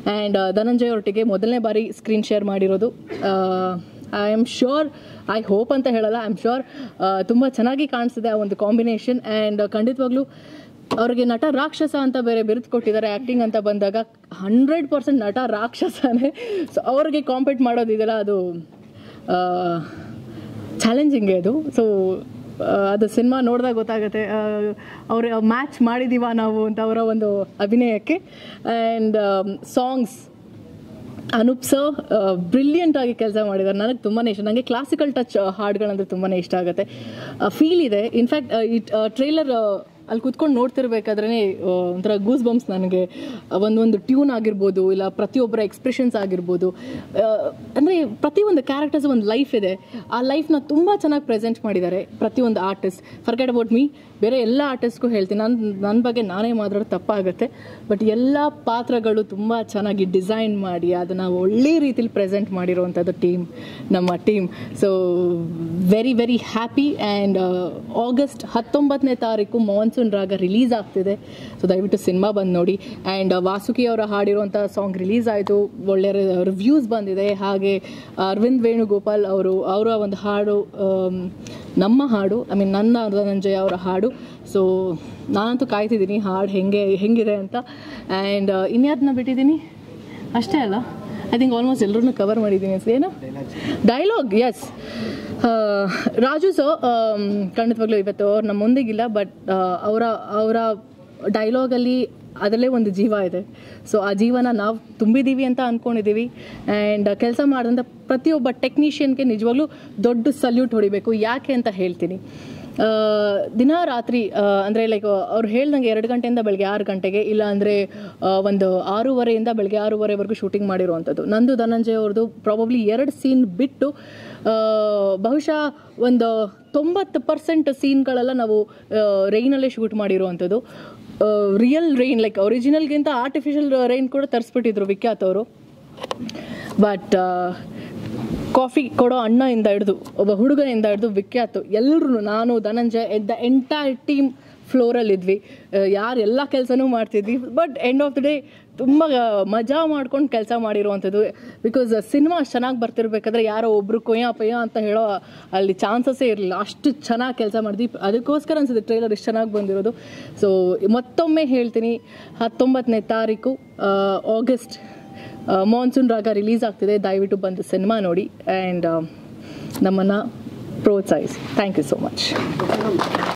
And Dhananjay ಒಟ್ಟಿಗೆ ಮೊದಲನೇ ಬಾರಿ ಸ್ಕ್ರೀನ್ ಶೇರ್ ಮಾಡಿರೋದು I am sure I hope ಅಂತ ಹೇಳಲ್ಲ ಐ ಆಮ್ ಶ್ಯೂರ್ ತುಂಬ ಚೆನ್ನಾಗಿ ಕಾಣಿಸ್ತಿದೆ ಆ ಒಂದು ಕಾಂಬಿನೇಷನ್ ಆ್ಯಂಡ್ ಖಂಡಿತವಾಗ್ಲೂ ಅವ್ರಿಗೆ ನಟ ರಾಕ್ಷಸ ಅಂತ ಬೇರೆ ಬಿರುದು ಕೊಟ್ಟಿದ್ದಾರೆ ಆ್ಯಕ್ಟಿಂಗ್ ಅಂತ ಬಂದಾಗ ಹಂಡ್ರೆಡ್ ಪರ್ಸೆಂಟ್ ನಟ ರಾಕ್ಷಸನೇ ಸೊ ಅವ್ರಿಗೆ ಕಾಂಪೀಟ್ ಮಾಡೋದಿದೆಯಲ್ಲ ಅದು ಚಾಲೆಂಜಿಂಗ್ ಅದು ಸೊ ಅದು ಸಿನಿಮಾ ನೋಡಿದಾಗ ಗೊತ್ತಾಗುತ್ತೆ ಅವ್ರ ಮ್ಯಾಚ್ ಮಾಡಿದ್ದೀವ ನಾವು ಅಂತ ಅವರ ಒಂದು ಅಭಿನಯಕ್ಕೆ and songs Anoop sir brilliant ಆಗಿ ಕೆಲಸ ಮಾಡಿದ್ದಾರೆ ನನಗೆ ತುಂಬಾ ಇಷ್ಟ ನನಗೆ ಕ್ಲಾಸಿಕಲ್ ಟಚ್ ಹಾಡುಗಳಂದ್ರೆ ತುಂಬಾ ಇಷ್ಟ ಆಗುತ್ತೆ ಫೀಲ್ ಇದೆ ಇನ್ಫ್ಯಾಕ್ಟ್ ಈ ಟ್ರೈಲರ್ ಅಲ್ಲಿ ಕುತ್ಕೊಂಡು ನೋಡ್ತಿರ್ಬೇಕಾದ್ರೆ ಒಂಥರ ಗೂಸ್ ಬಂಪ್ಸ್ ನನಗೆ ಒಂದೊಂದು ಟ್ಯೂನ್ ಆಗಿರ್ಬೋದು ಇಲ್ಲ ಪ್ರತಿಯೊಬ್ಬರ ಎಕ್ಸ್ಪ್ರೆಷನ್ಸ್ ಆಗಿರ್ಬೋದು ಅಂದರೆ ಪ್ರತಿಯೊಂದು ಕ್ಯಾರೆಕ್ಟರ್ಸ್ ಒಂದು ಲೈಫ್ ಇದೆ ಆ ಲೈಫ್ನ ತುಂಬ ಚೆನ್ನಾಗಿ ಪ್ರೆಸೆಂಟ್ ಮಾಡಿದ್ದಾರೆ ಪ್ರತಿಯೊಂದು ಆರ್ಟಿಸ್ಟ್ ಫರ್ಗೆಟ್ ಅಬೌಟ್ ಮೀ ಬೇರೆ ಎಲ್ಲ ಆರ್ಟಿಸ್ಟ್ಗೂ ಹೇಳ್ತೀನಿ ನನ್ನ ನನ್ನ ಬಗ್ಗೆ ನಾನೇ ಮಾತಾಡೋದು ತಪ್ಪಾಗುತ್ತೆ ಬಟ್ ಎಲ್ಲ ಪಾತ್ರಗಳು ತುಂಬ ಚೆನ್ನಾಗಿ ಡಿಸೈನ್ ಮಾಡಿ ಅದನ್ನು ಒಳ್ಳೆ ರೀತಿಲಿ ಪ್ರೆಸೆಂಟ್ ಮಾಡಿರುವಂಥದ್ದು ಟೀಮ್ ನಮ್ಮ team so very very happy and August ಹತ್ತೊಂಬತ್ತನೇ ತಾರೀಕು ಮಾನ್ಸೂನ್ ರಾಗ ರಿಲೀಸ್ ಆಗ್ತಿದೆ ಸೊ ದಯವಿಟ್ಟು ಸಿನಿಮಾ ಬಂದು ನೋಡಿ ಆ್ಯಂಡ್ ವಾಸುಕಿ ಅವರ ಹಾಡಿರುವಂಥ ಸಾಂಗ್ ರಿಲೀಸ್ ಆಯಿತು ಒಳ್ಳೆ ರಿವ್ಯೂಸ್ ಬಂದಿದೆ ಹಾಗೆ ಅರವಿಂದ್ ವೇಣುಗೋಪಾಲ್ ಅವರು ಅವರ ಒಂದು ಹಾಡು ಆಮ್, ನಮ್ಮ ಹಾಡು ಐ ಮೀನ್ ನನ್ನ ಧನಂಜಯ ಅವರ ಹಾಡು ಸೊ ನಾನಂತೂ ಕಾಯ್ತಿದ್ದೀನಿ ಹಾಡು ಹೆಂಗೆ ಹೆಂಗಿದೆ ಅಂತ ಆ್ಯಂಡ್ ಇನ್ಯಾರನ್ನ ಬಿಟ್ಟಿದ್ದೀನಿ ಅಷ್ಟೇ ಅಲ್ಲ ಐ ಥಿಂಕ್ ಆಲ್ಮೋಸ್ಟ್ ಎಲ್ಲರನ್ನೂ ಕವರ್ ಮಾಡಿದ್ದೀನಿ ಅನ್ಸುತ್ತೆ. ಏನು ಡೈಲಾಗ್ ಎಸ್ ರಾಜು ಸರ್ ಖಂಡಿತವಾಗ್ಲೂ ಇವತ್ತು ಅವ್ರು ನಮ್ಮ ಮುಂದಿಗಿಲ್ಲ ಬಟ್ ಅವರ ಅವರ ಡೈಲಾಗಲ್ಲಿ ಅದರಲ್ಲೇ ಒಂದು ಜೀವ ಇದೆ ಸೊ ಆ ಜೀವನ ನಾವು ತುಂಬಿದ್ದೀವಿ ಅಂತ ಅಂದ್ಕೊಂಡಿದ್ದೀವಿ ಆ್ಯಂಡ್ ಕೆಲಸ ಮಾಡಿದಂಥ ಪ್ರತಿಯೊಬ್ಬ ಟೆಕ್ನಿಷಿಯನ್ಗೆ ನಿಜವಾಗ್ಲೂ ದೊಡ್ಡ ಸಲ್ಯೂಟ್ ಹೊಡಿಬೇಕು ಯಾಕೆ ಅಂತ ಹೇಳ್ತೀನಿ ಆ, ದಿನ ರಾತ್ರಿ ಅಂದರೆ ಲೈಕ್ ಅವ್ರು ಹೇಳ್ದಂಗೆ ಎರಡು ಗಂಟೆಯಿಂದ ಬೆಳಗ್ಗೆ ಆರು ಗಂಟೆಗೆ ಇಲ್ಲ ಅಂದರೆ ಒಂದು ಆರೂವರೆಯಿಂದ ಬೆಳಗ್ಗೆ ಆರೂವರೆವರೆಗೂ ಶೂಟಿಂಗ್ ಮಾಡಿರುವಂಥದ್ದು ನಂದು ಧನಂಜಯ ಅವ್ರದ್ದು ಪ್ರಾಬಬ್ಲಿ ಎರಡು ಸೀನ್ ಬಿಟ್ಟು ಆ, ಬಹುಶಃ ಒಂದು ತೊಂಬತ್ತು ಪರ್ಸೆಂಟ್ ಸೀನ್ಗಳೆಲ್ಲ ನಾವು ರೈನಲ್ಲೇ ಶೂಟ್ ಮಾಡಿರುವಂಥದ್ದು ರಿಯಲ್ ರೈನ್ ಲೈಕ್ ಒರಿಜಿನಲ್ಗಿಂತ ಆರ್ಟಿಫಿಷಿಯಲ್ ರೈನ್ ಕೂಡ ತರಿಸ್ಬಿಟ್ಟಿದ್ರು ವಿಖ್ಯಾತ್ ಅವರು ಬಟ್ ಕಾಫಿ ಕೊಡೋ ಅಣ್ಣಯಿಂದ ಹಿಡಿದು ಒಬ್ಬ ಹುಡುಗನಿಂದ ಹಿಡಿದು ವಿಖ್ಯಾತ್ ಎಲ್ಲರೂ ನಾನು ಧನಂಜಯ್ ದ ಎಂಟೈರ್ ಟೀಮ್ ಫ್ಲೋರಲ್ಲಿ ಇದ್ವಿ ಯಾರು ಎಲ್ಲ ಕೆಲಸನೂ ಮಾಡ್ತಿದ್ವಿ but end of the day ತುಂಬ ಮಜಾ ಮಾಡ್ಕೊಂಡು ಕೆಲಸ ಮಾಡಿರುವಂಥದ್ದು ಬಿಕಾಸ್ ಸಿನಿಮಾ ಅಷ್ಟು ಚೆನ್ನಾಗಿ ಬರ್ತಿರ್ಬೇಕಾದ್ರೆ ಯಾರೋ ಒಬ್ರು ಕೊಯ್ಯ ಪಯ್ಯ ಅಂತ ಹೇಳೋ ಅಲ್ಲಿ ಚಾನ್ಸಸ್ಸೇ ಇರಲಿಲ್ಲ ಅಷ್ಟು ಚೆನ್ನಾಗಿ ಕೆಲಸ ಮಾಡಿದ್ವಿ ಅದಕ್ಕೋಸ್ಕರ ಅನ್ಸುತ್ತೆ ಟ್ರೈಲರ್ ಇಷ್ಟು ಚೆನ್ನಾಗಿ ಬಂದಿರೋದು ಸೊ ಮತ್ತೊಮ್ಮೆ ಹೇಳ್ತೀನಿ ಹತ್ತೊಂಬತ್ತನೇ ತಾರೀಕು ಆಗಸ್ಟ್ ಮಾನ್ಸೂನ್ ರಾಗ ರಿಲೀಸ್ ಆಗ್ತಿದೆ ದಯವಿಟ್ಟು ಬಂದು ಸಿನಿಮಾ ನೋಡಿ ಆ್ಯಂಡ್ ನಮ್ಮನ್ನು ಪ್ರೋತ್ಸಾಹಿಸಿ ಥ್ಯಾಂಕ್ ಯು ಸೋ ಮಚ್